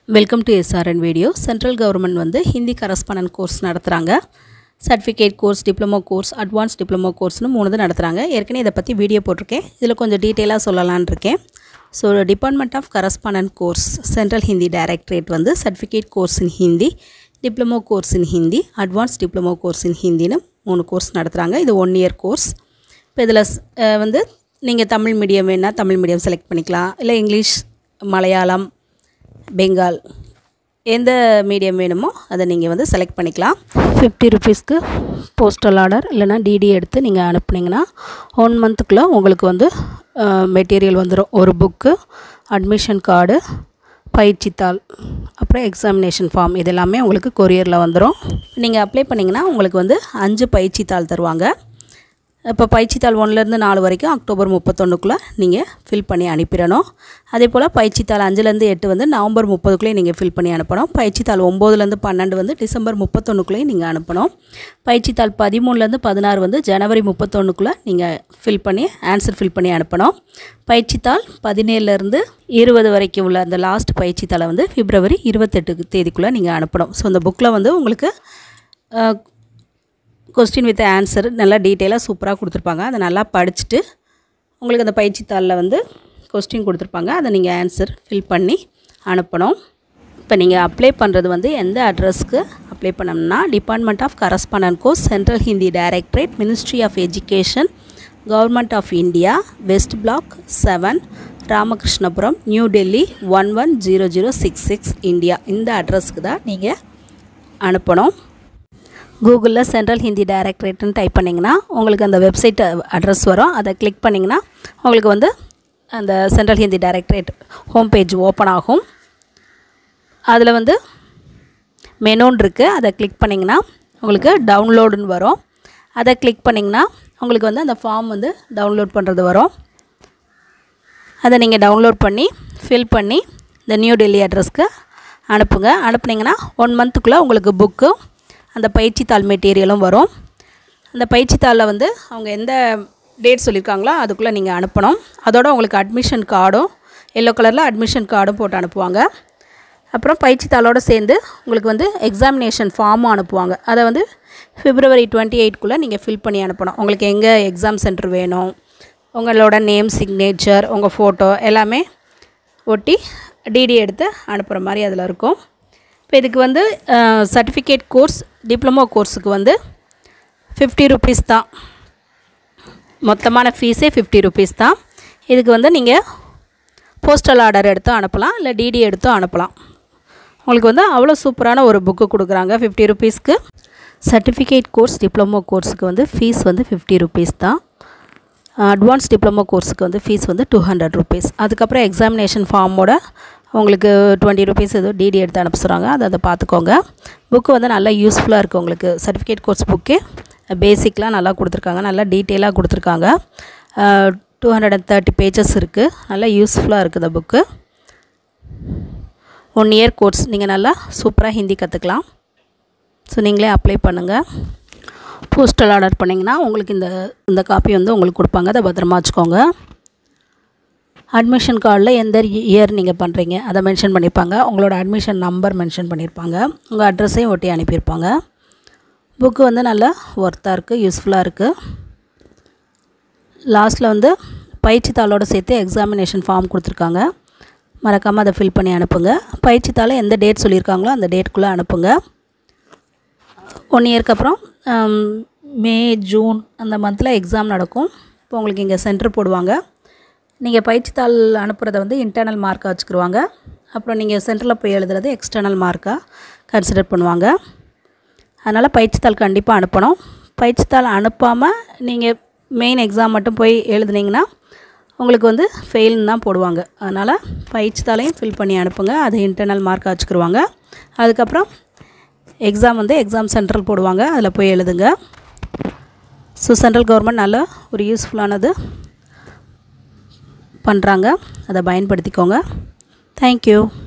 welcome to SRN video central government வந்து Hindi correspondence course நடத்துகிறாங்க certificate course diploma course advance diploma கோர்ஸ்னு மூணு இது நடத்துகிறாங்க ஏற்கனவே இதை பற்றி வீடியோ போட்டிருக்கேன் இதில் கொஞ்சம் டீட்டெயிலாக சொல்லலான்னு இருக்கேன் so department of correspondence course central Hindi directorate வந்து certificate course in Hindi diploma course in Hindi advance diploma course in ஹிந்தின்னு மூணு கோர்ஸ் நடத்துகிறாங்க இது ஒன் இயர் கோர்ஸ் இப்போ இதில் வந்து நீங்கள் தமிழ் மீடியம் வேணால் தமிழ் மீடியம் செலக்ட் பண்ணிக்கலாம் இல்லை இங்கிலீஷ் மலையாளம் பெங்கால் எந்த மீடியம் வேணுமோ அதை நீங்கள் வந்து செலக்ட் பண்ணிக்கலாம் ஃபிஃப்டி ருபீஸ்க்கு போஸ்டல் ஆர்டர் இல்லைனா டிடி எடுத்து நீங்கள் அனுப்புனீங்கன்னா ஒன் மந்த்துக்குள்ளே உங்களுக்கு வந்து மெட்டீரியல் வந்துடும் ஒரு புக்கு அட்மிஷன் கார்டு பயிற்சித்தாள் அப்புறம் எக்ஸாமினேஷன் ஃபார்ம் இது எல்லாமே உங்களுக்கு கொரியரில் வந்துடும் நீங்கள் அப்ளை பண்ணிங்கன்னா உங்களுக்கு வந்து அஞ்சு பயிற்சித்தாள் தருவாங்க இப்போ பயிற்சித்தாள் ஒன்றுலேருந்து நாலு வரைக்கும் அக்டோபர் முப்பத்தொன்றுக்குள்ளே நீங்கள் ஃபில் பண்ணி அனுப்பிடணும் அதே போல் பயிற்சித்தாள் அஞ்சுலேருந்து எட்டு வந்து நவம்பர் முப்பதுக்குள்ளேயே நீங்கள் ஃபில் பண்ணி அனுப்பணும் பயிற்சித்தாள் ஒம்போதுலேருந்து பன்னெண்டு வந்து டிசம்பர் முப்பத்தொன்றுக்குள்ளேயும் நீங்கள் அனுப்பணும் பயிற்சித்தாள் பதிமூணுலேருந்து பதினாறு வந்து ஜனவரி முப்பத்தொன்றுக்குள்ளே நீங்கள் ஃபில் பண்ணி ஆன்சர் ஃபில் பண்ணி அனுப்பணும் பயிற்சித்தாள் பதினேழுலேருந்து இருபது வரைக்கும் உள்ள அந்த லாஸ்ட் பயிற்சித்தாளை வந்து பிப்ரவரி இருபத்தெட்டு தேதிக்குள்ளே நீங்கள் அனுப்பணும் ஸோ இந்த புக்கில் வந்து உங்களுக்கு கொஸ்டின் வித் ஆன்சர் நல்லா டீட்டெயிலாக சூப்பராக கொடுத்துருப்பாங்க அதை நல்லா படிச்சுட்டு உங்களுக்கு அந்த பயிற்சித்தாளில் வந்து கொஸ்டின் கொடுத்துருப்பாங்க அதை நீங்கள் ஆன்சர் ஃபில் பண்ணி அனுப்பணும் இப்போ நீங்கள் அப்ளை பண்ணுறது வந்து எந்த அட்ரஸ்க்கு அப்ளை பண்ணணும்னா department of correspondence course central Hindi directorate ministry of education government of India west block seven Ramakrishnapuram new Delhi one one zero zero six six India இந்த அட்ரஸ்க்கு தான் நீங்கள் அனுப்பணும் கூகுளில் சென்ட்ரல் ஹிந்தி டைரக்டரேட்னு டைப் பண்ணிங்கன்னா உங்களுக்கு அந்த வெப்சைட் அட்ரஸ் வரும் அதை கிளிக் பண்ணிங்கன்னா உங்களுக்கு வந்து அந்த central Hindi directorate home page open ஆகும் அதில் வந்து மெனூன் இருக்குது அதை கிளிக் பண்ணிங்கன்னா உங்களுக்கு டவுன்லோடுன்னு வரும் அதை கிளிக் பண்ணிங்கன்னா உங்களுக்கு வந்து அந்த ஃபார்ம் வந்து டவுன்லோட் பண்ணுறது வரும் அதை நீங்கள் டவுன்லோட் பண்ணி ஃபில் பண்ணி இந்த நியூ டெல்லி அட்ரஸ்க்கு அனுப்புங்க அனுப்புனீங்கன்னா ஒன் மந்த்துக்குள்ளே உங்களுக்கு புக்கு அந்த பயிற்சித்தாள் மெட்டீரியலும் வரும் அந்த பயிற்சித்தாளில் வந்து அவங்க எந்த டேட் சொல்லியிருக்காங்களோ அதுக்குள்ளே நீங்கள் அனுப்பணும் அதோட உங்களுக்கு அட்மிஷன் கார்டும் எல்லோ கலரில் அட்மிஷன் கார்டும் போட்டு அனுப்புவாங்க அப்புறம் பயிற்சித்தாளோடு சேர்ந்து உங்களுக்கு வந்து எக்ஸாமினேஷன் ஃபார்மும் அனுப்புவாங்க அதை வந்து பிப்ரவரி டுவெண்ட்டி எயிட்குள்ளே நீங்கள் ஃபில் பண்ணி அனுப்பணும் உங்களுக்கு எங்கே எக்ஸாம் சென்டர் வேணும் உங்களோட நேம் சிக்னேச்சர் உங்கள் ஃபோட்டோ எல்லாமே ஒட்டி டிடி எடுத்து அனுப்புகிற மாதிரி அதில் இருக்கும் இப்போ இதுக்கு வந்து சர்டிஃபிகேட் கோர்ஸ் டிப்ளமோ கோர்ஸுக்கு வந்து ஃபிஃப்டி ருபீஸ் தான் மொத்தமான ஃபீஸே ஃபிஃப்டி ருபீஸ் தான் இதுக்கு வந்து நீங்கள் போஸ்டல் ஆர்டர் எடுத்தும் அனுப்பலாம் இல்லை டிடி எடுத்தும் அனுப்பலாம் உங்களுக்கு வந்து அவ்வளோ சூப்பரான ஒரு புக்கு கொடுக்குறாங்க ஃபிஃப்டி ருபீஸ்க்கு சர்டிஃபிகேட் கோர்ஸ் டிப்ளமோ கோர்ஸுக்கு வந்து ஃபீஸ் வந்து ஃபிஃப்டி ருபீஸ் தான் அட்வான்ஸ் டிப்ளமோ கோர்ஸுக்கு வந்து ஃபீஸ் வந்து டூ ஹண்ட்ரட் ருபீஸ் அதுக்கப்புறம் எக்ஸாமினேஷன் ஃபார்மோட உங்களுக்கு டுவெண்ட்டி ருபீஸ் ஏதோ டிடி எடுத்து அனுப்ப சொல்கிறாங்க அதை அதை பார்த்துக்கோங்க புக்கு வந்து நல்லா யூஸ்ஃபுல்லாக இருக்குது உங்களுக்கு சர்டிஃபிகேட் கோர்ஸ் புக்கே பேசிக்லாம் நல்லா கொடுத்துருக்காங்க நல்லா டீட்டெயிலாக கொடுத்துருக்காங்க two hundred and thirty pages இருக்குது நல்லா யூஸ்ஃபுல்லாக இருக்குது இந்த புக்கு ஒன் இயர் கோர்ஸ் நீங்கள் நல்லா சூப்பராக ஹிந்தி கற்றுக்கலாம் ஸோ நீங்களே அப்ளை பண்ணுங்கள் போஸ்டல் ஆர்டர் பண்ணிங்கன்னா உங்களுக்கு இந்த இந்த காப்பி வந்து உங்களுக்கு கொடுப்பாங்க அதை பத்திரமா வச்சுக்கோங்க அட்மிஷன் கார்டில் எந்த இயர் நீங்கள் பண்ணுறீங்க அதை மென்ஷன் பண்ணியிருப்பாங்க உங்களோட அட்மிஷன் நம்பர் மென்ஷன் பண்ணியிருப்பாங்க உங்கள் அட்ரஸையும் ஒட்டி அனுப்பியிருப்பாங்க புக்கு வந்து நல்லா ஒர்த்தாக இருக்குது யூஸ்ஃபுல்லாக இருக்குது லாஸ்ட்டில் வந்து பயிற்சித்தாளோடு சேர்த்து எக்ஸாமினேஷன் ஃபார்ம் கொடுத்துருக்காங்க மறக்காமல் அதை ஃபில் பண்ணி அனுப்புங்க பயிற்சித்தாளை எந்த டேட் சொல்லியிருக்காங்களோ அந்த டேட்குள்ளே அனுப்புங்க ஒன் இயர்க்கு அப்புறம் மே ஜூன் அந்த மந்தில் எக்ஸாம் நடக்கும் இப்போ உங்களுக்கு இங்கே சென்டர் போடுவாங்க நீங்கள் பயிற்சித்தாள் அனுப்புகிறத வந்து இன்டர்னல் மார்க்காக வச்சுக்கிடுவாங்க அப்புறம் நீங்கள் சென்டரில் போய் எழுதுறது எக்ஸ்டர்னல் மார்க்காக கன்சிடர் பண்ணுவாங்க அதனால் பயிற்சித்தாள் கண்டிப்பாக அனுப்பணும் பயிற்சித்தாள் அனுப்பாமல் நீங்கள் மெயின் எக்ஸாம் மட்டும் போய் எழுதுனீங்கன்னா உங்களுக்கு வந்து ஃபெயில்னு தான் போடுவாங்க அதனால் பயிற்சித்தாளையும் ஃபில் பண்ணி அனுப்புங்க அது இன்டர்னல் மார்க்காக வச்சுக்கிடுவாங்க அதுக்கப்புறம் எக்ஸாம் வந்து எக்ஸாம் சென்ட்ரல் போடுவாங்க அதில் போய் எழுதுங்க ஸோ சென்ட்ரல் கவர்மெண்ட் நல்ல ஒரு யூஸ்ஃபுல்லானது பண்ணுறாங்க அதை பயன்படுத்திக்கோங்க தேங்க்யூ